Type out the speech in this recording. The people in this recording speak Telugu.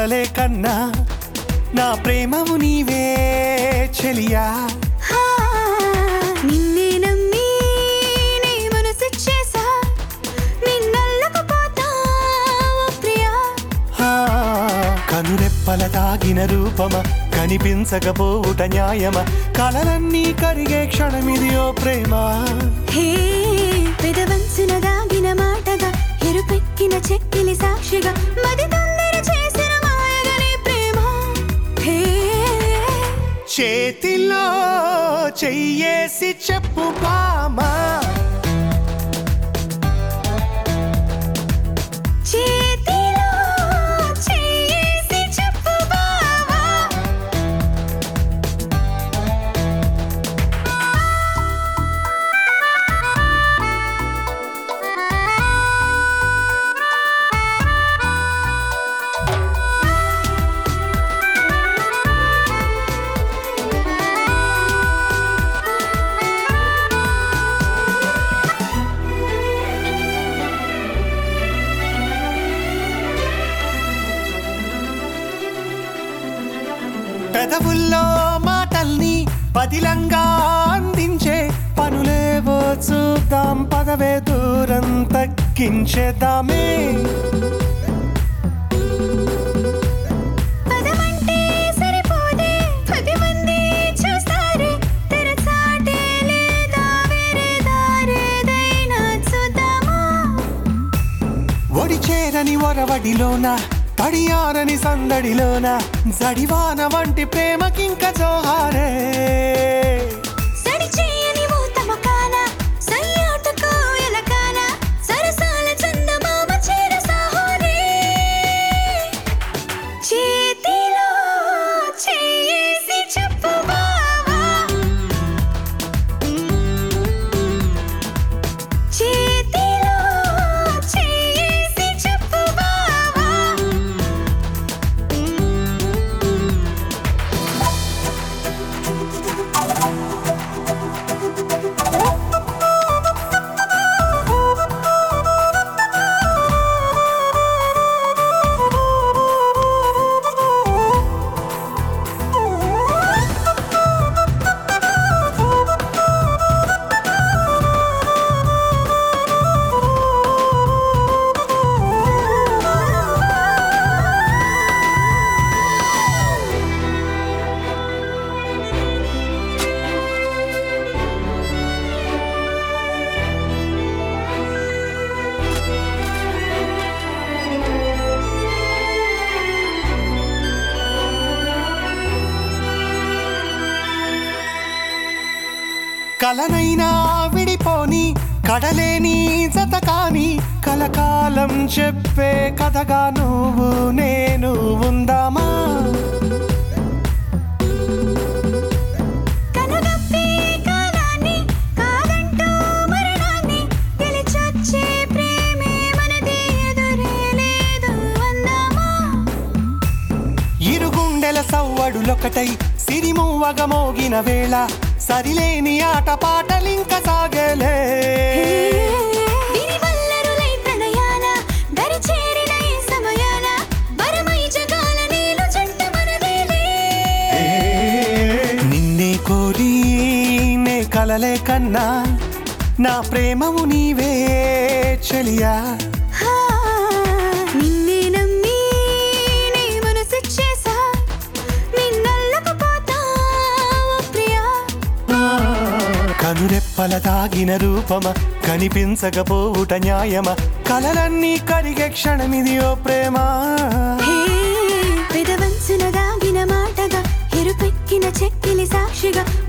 కలలే కన్నా నా ప్రేమము నీవే చెలియా హా, నిన్నే నమ్మి నీ మనసిచ్చేసా నిన్నల్లకు పోతా ఓ ప్రియా ఆ, కనురెప్పల తాగిన రూపమ కనిపించకపోవుట న్యాయమ కలలన్నీ కరిగే క్షణమిది ఓ ప్రేమ హే పెదవంచున దాగిన మాటగా ఎరుపెక్కిన చెక్కిలి సాక్షిగా మది తొందర చేసిన మాయగని ప్రేమ హే చేతిలో చెయ్యేసి చెప్పు బామా చేతిలో చేసి చెప్పు బావా పెదవుల్లో మాటల్ని పదిలంగా అందించే పనులేవో చూద్దాం పదవే దూరం తగ్గించేద్దామే పదమంటే సరిపోదే పది మంది చూస్తారే తెరచాటే లేదా వేరే దారేదైనా చూద్దామా ఒడి చేరని ఒరవడిలోన తడియారని సందడిలోన జడివాన వంటి ప్రేమకింక జోహారే సడి చేయని ఊతమకాన సయ్యాటకు ఎలకాన సరసాల చందమామ చేర సాహోరే చేతిలో చేసి చెప్పు బావా చేతిలో చేసి చెప్పు బావా కలనైనా విడిపోని కడలేని జత కాని కలకాలం చెప్పే కథగా నువ్వు నేను ఉందామా కనుగప్పే కాలాన్ని కాదంటూ మరణాన్ని గెలిచొచ్చే ప్రేమే మనది ఎదురే లేదు అందామా ఇరుగుండెల సవ్వడులొకటై సిరిమువ్వగ మోగిన వేళ సరిలేని ఆట పాటలింక సాగలే విరివల్లరులై ప్రణయాన దరి చేరిన ఈ సమయాన వరమై జగాల నీలు జంట మనదేలే నిన్నే కోరి నే కలలే కన్నా నా ప్రేమము నీవే చెలియా హా, నిన్నే నమ్మి నీ మనసిచ్చేసా నిన్నల్లకు పోతా ఓ ప్రియా కనురెప్పల తాగిన రూపమ కనిపించకపోవుట న్యాయమ కలలన్నీ కరిగే క్షణమిది ఓ ప్రేమ హే పెదవంచున దాగిన మాటగా ఎరుపెక్కిన చెక్కిలి సాక్షిగా